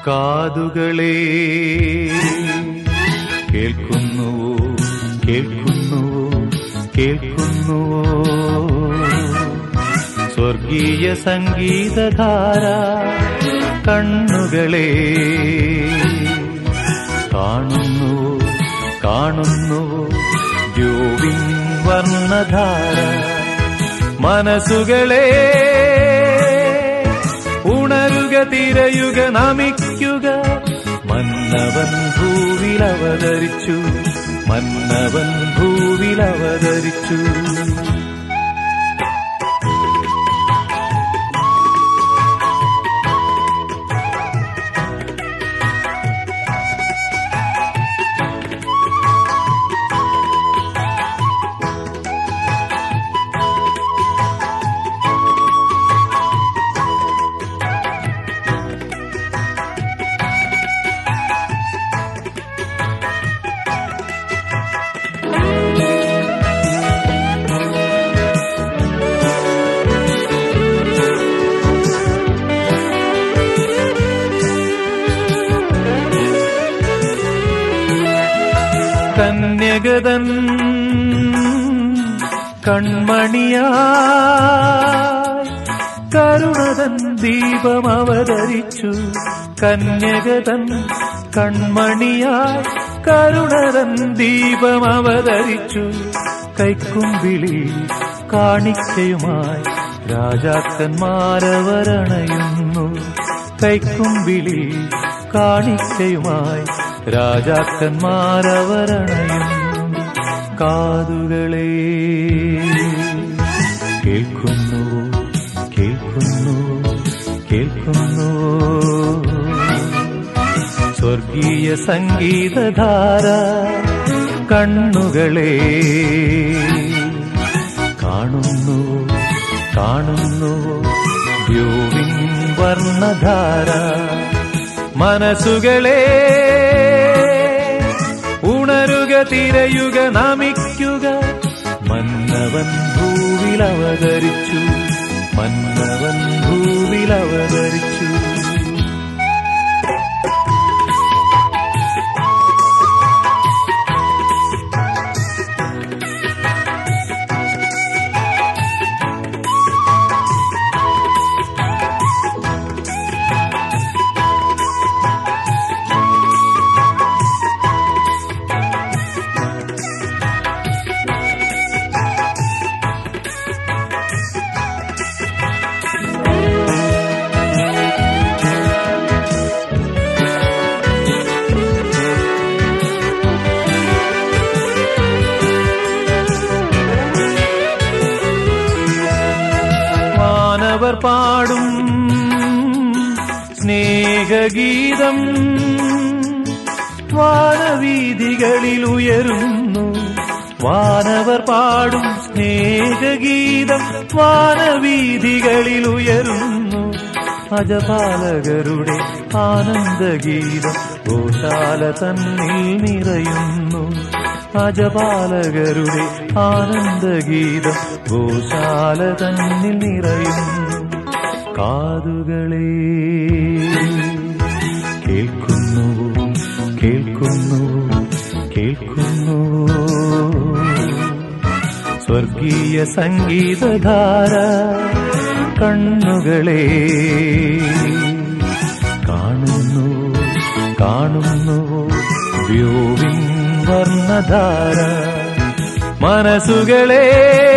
കാതുകളെ കേൾക്കുന്നുവോ കേൾക്കുന്നുവോ കേൾക്കുന്നുവോ സ്വർഗീയ സംഗീതധാര കണ്ണുകളെ കാണുന്നുവോ കാണുന്നുവോ ദ്യോവിൻ വർണ്ണധാര മനസ്സുകളെ ഉണരുക തിരയുക നമിക്കുക മന്നവൻ ഭൂവിൽ അവതരിച്ചു മന്നവൻ ഭൂവിൽ അവതരിച്ചു കന്യകതൻ കൺമണിയായി കരുണതൻ ദീപം അവതരിച്ചു കന്യകതൻ കൺമണിയായി കരുണതൻ ദീപം അവതരിച്ചു കൈക്കുമ്പിളി കാണിക്കയുമായി രാജാക്കന്മാരവരണയുന്നു കൈക്കുമ്പിളി കാണിക്കയുമായി രാജാക്കന്മാരവരണയുന്നു കാതുകളെ കേൾക്കുന്നു കേൾക്കുന്നു കേൾക്കുന്നു സ്വർഗീയ സംഗീതധാര കണ്ണുകളെ കാണുന്നു കാണുന്നു ദ്യോവിൻ വർണ്ണധാര മനസ്സുകളെ ഉണരുക തിരയുക നമിക്കുക മന്നവൻ ഭൂവിൽ അവതരിച്ചു മന്നവൻ ഭൂവിൽ അവതരിച്ചു വാനവർ പാടും സ്നേഹഗീതം വാനവീതികളിൽ ഉയരുന്നു വാനവർ പാടും സ്നേഹഗീതം വാനവീതികളിൽ ഉയരുന്നു അജപാലകരുടെ ആനന്ദഗീതം ഗോശാല തന്നിൽ നിറയുന്നു അജപാലകരുടെ ആനന്ദഗീതം ഗോശാല തന്നിൽ നിറയുന്നു കാതുകളെ കേൾക്കുന്നു കേൾക്കുന്നു കേൾക്കുന്നു സ്വർഗീയ സംഗീതധാര കണ്ണുകളെ കാണുന്നു കാണുന്നു വ്യോവിൻ വർണ്ണധാര മനസ്സുകളെ